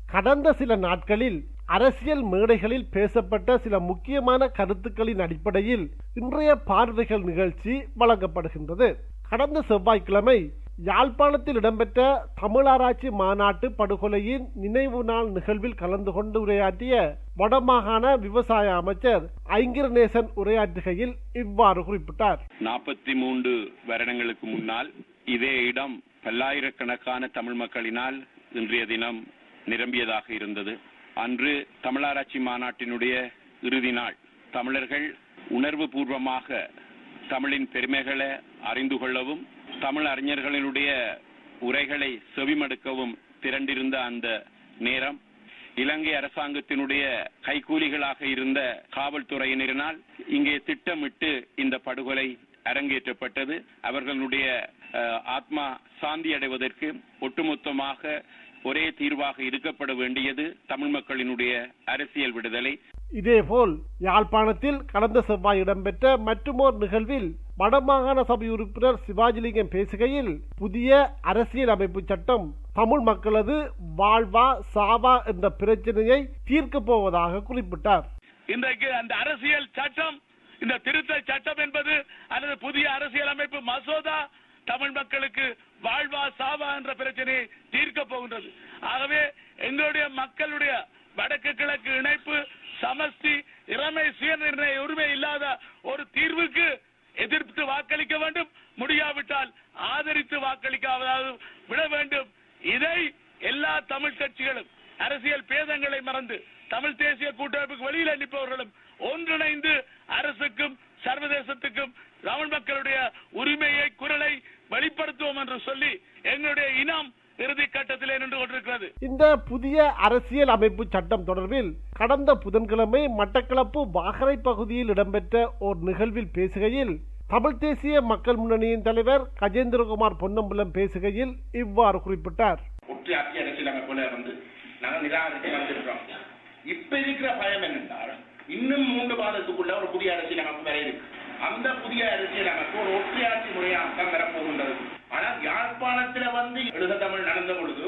கடந்த சில நாட்களில் அரசியல் மேடைகளில் பேசப்பட்ட சில முக்கியமான கருத்துக்களின் அடிப்படையில் இன்றைய பார்வைகள் நிகழ்ச்சி வழங்கப்படுகின்றது கடந்த செவ்வாய்க்கிழமை யாழ்ப்பாணத்தில் இடம்பெற்ற தமிழாராய்ச்சி மாநாட்டு படுகொலையின் நினைவு நாள் நிகழ்வில் கலந்து கொண்டு உரையாற்றிய வடமாகாண விவசாய அமைச்சர் ஐங்கிரநேசன் உரையாற்றுகையில் இவ்வாறு குறிப்பிட்டார் நாற்பத்தி மூன்று வருடங்களுக்கு முன்னால் இதே இடம் பல்லாயிரக்கணக்கான தமிழ் மக்களினால் இன்றைய தினம் நிரம்பியதாக இருந்தது அன்று தமிழாராய்ச்சி மாநாட்டினுடைய இறுதி நாள் தமிழர்கள் உணர்வு பூர்வமாக தமிழின் பெருமைகளை அறிந்து கொள்ளவும் தமிழ் அறிஞர்களினுடைய உரைகளை செவிமடுக்கவும் திரண்டிருந்த அந்த நேரம் இலங்கை அரசாங்கத்தினுடைய கைகூலிகளாக இருந்த காவல்துறையினரினால் இங்கே திட்டமிட்டு இந்த படுகொலை அரங்கேற்றப்பட்டது அவர்களுடைய அஹ், ஆத்மா சாந்தி அடைவதற்கு ஒட்டுமொத்தமாக ஒரே தீர்வாக இருக்கப்பட வேண்டியது தமிழ் மக்களினுடைய அரசியல் விடுதலை இதேபோல் யாழ்ப்பாணத்தில் கடந்த செவ்வாய் இடம்பெற்ற மற்றுமோர் நிகழ்வில் வடமாகாண சபை உறுப்பினர் சிவாஜிலிங்கம் பேசுகையில் புதிய அரசியல் அமைப்பு சட்டம் தமிழ் மக்களது வாழ்வா சாவா என்ற பிரச்சனையை தீர்க்கப் போவதாக குறிப்பிட்டார் இன்றைக்கு அந்த அரசியல் சட்டம் இந்த திருத்த சட்டம் என்பது அல்லது புதிய அரசியல் அமைப்பு மசோதா தமிழ் மக்களுக்கு வாழ்வா சாவா என்ற பிரச்சனையை தீர்க்க போகின்றது ஆகவே எங்களுடைய மக்களுடைய வடக்கு கிழக்கு இணைப்பு சமஸ்தி இறமை சுயநிர்ணய உரிமை இல்லாத ஒரு தீர்வுக்கு எதிர்த்து வாக்களிக்க வேண்டும் முடியாவிட்டால் ஆதரித்து வாக்களிக்காவது விட வேண்டும் இதை எல்லா தமிழ் கட்சிகளும் அரசியல் பேதங்களை மறந்து தமிழ் தேசிய கூட்டமைப்புக்கு வெளியில் நிற்பவர்களும் ஒன்றிணைந்து அரசுக்கும் சர்வதேசத்துக்கும் தமிழ் மக்களுடைய உரிமையை குரலை வெளிப்படுத்துவோம் என்று சொல்லி எங்களுடைய இனம் இறுதி கட்டத்திலே நின்று கொண்டிருக்கிறது இந்த புதிய அரசியல் அமைப்பு சட்டம் தொடர்பில் கடந்த புதன்கிழமை மட்டக்களப்பு வாகரை பகுதியில் இடம்பெற்ற ஓர் நிகழ்வில் பேசுகையில் தமிழ் தேசிய மக்கள் முன்னணியின் தலைவர் கஜேந்திரகுமார் பொன்னம்பலம் பேசுகையில் இவ்வாறு குறிப்பிட்டார் ஒற்றையாட்சி அரசியலமைப்புல வந்து நாங்கள் நிராகரித்து வந்திருக்கிறோம் இப்ப இருக்கிற பயம் என்னென்றால் இன்னும் மூன்று மாதத்துக்குள்ள ஒரு புதிய அரசியலமைப்பு வர இருக்கு அந்த புதிய அரசியலமைப்பு ஒரு ஒற்றையாட்சி முறையாக தான் வரப்போகின்றது ஆனால் யாழ்ப்பாணத்துல வந்து எழுத தமிழ் நடந்த பொழுது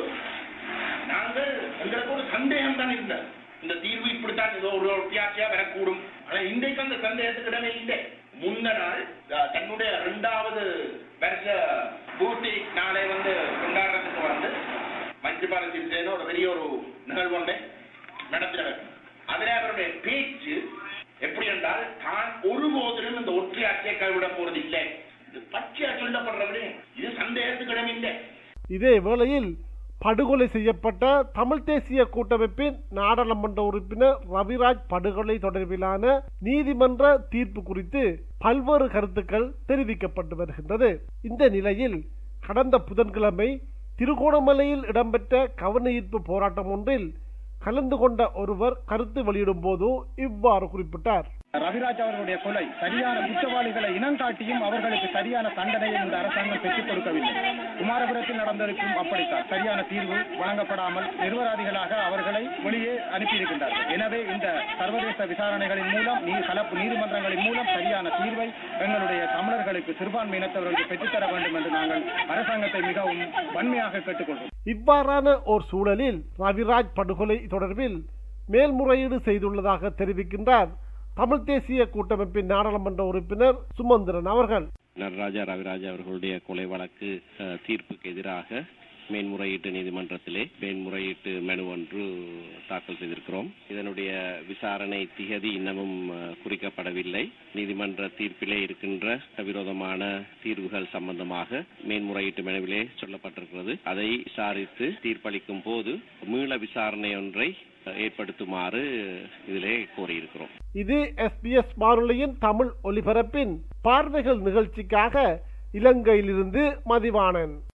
நாங்கள் எங்களுக்கு ஒரு சந்தேகம் தான் இருந்தது இந்த தீர்வு இப்படித்தான் ஏதோ ஒரு ஒற்றையாட்சியா வரக்கூடும் ஆனா இன்றைக்கு அந்த சந்தேகத்துக்கு இடமே இல்லை முந்த நாள் அஹ், தன்னுடைய இரண்டாவது வருஷ பூர்த்தி நாளை வந்து கொண்டாடுறதுக்கு வந்து மைத்ரிபால சிறிசேன ஒரு பெரிய ஒரு நிகழ்வு ஒன்றை நடத்தினவர் அதிலே அவருடைய பேச்சு எப்படி என்றால் தான் ஒருபோதிலும் இந்த ஒற்றையாட்சியை கைவிட போறது இல்லை இது பச்சையா சொல்லப்படுறது இது சந்தேகத்துக்கு இடமில்லை இதே வேளையில் படுகொலை செய்யப்பட்ட தமிழ் தேசிய கூட்டமைப்பின் நாடாளுமன்ற உறுப்பினர் ரவிராஜ் படுகொலை தொடர்பிலான நீதிமன்ற தீர்ப்பு குறித்து பல்வேறு கருத்துக்கள் தெரிவிக்கப்பட்டு வருகின்றது இந்த நிலையில் கடந்த புதன்கிழமை திருகோணமலையில் இடம்பெற்ற கவன ஈர்ப்பு போராட்டம் ஒன்றில் கலந்து கொண்ட ஒருவர் கருத்து வெளியிடும் போது இவ்வாறு குறிப்பிட்டார் ரவிராஜ் அவர்களுடைய கொலை சரியான குற்றவாளிகளை இனம் காட்டியும் அவர்களுக்கு சரியான தண்டனையை இந்த அரசாங்கம் பெற்றுக் கொடுக்கவில்லை குமாரபுரத்தில் நடந்திருக்கும் அப்படித்தான் சரியான தீர்வு வழங்கப்படாமல் நிர்வராதிகளாக அவர்களை வெளியே அனுப்பியிருக்கின்றார்கள் எனவே இந்த சர்வதேச விசாரணைகளின் மூலம் நீ கலப்பு நீதிமன்றங்களின் மூலம் சரியான தீர்வை எங்களுடைய தமிழர்களுக்கு சிறுபான்மை இனத்தவர்களுக்கு பெற்றுத்தர வேண்டும் என்று நாங்கள் அரசாங்கத்தை மிகவும் வன்மையாக கேட்டுக்கொள்கிறோம் இவ்வாறான ஓர் சூழலில் ரவிராஜ் படுகொலை தொடர்பில் மேல்முறையீடு செய்துள்ளதாக தெரிவிக்கின்றார் தமிழ் தேசிய கூட்டமைப்பின் நாடாளுமன்ற உறுப்பினர் சுமந்திரன் அவர்கள் நடராஜா ரவிராஜா அவர்களுடைய கொலை வழக்கு அஹ், தீர்ப்புக்கு எதிராக மேன்முறையீட்டு நீதிமன்றத்திலே மேன்முறையீட்டு மனு ஒன்று தாக்கல் செய்திருக்கிறோம் இதனுடைய விசாரணை திகதி இன்னமும் அஹ், குறிக்கப்படவில்லை நீதிமன்ற தீர்ப்பிலே இருக்கின்ற விரோதமான தீர்வுகள் சம்பந்தமாக மேன்முறையீட்டு மனுவிலே சொல்லப்பட்டிருக்கிறது அதை விசாரித்து தீர்ப்பளிக்கும் போது மீள விசாரணை ஒன்றை அஹ், ஏற்படுத்துமாறு இதிலே கோரியிருக்கிறோம் இது எஸ்பிஎஸ் வானொலியின் தமிழ் ஒலிபரப்பின் பார்வைகள் நிகழ்ச்சிக்காக இலங்கையிலிருந்து மதிவாணன்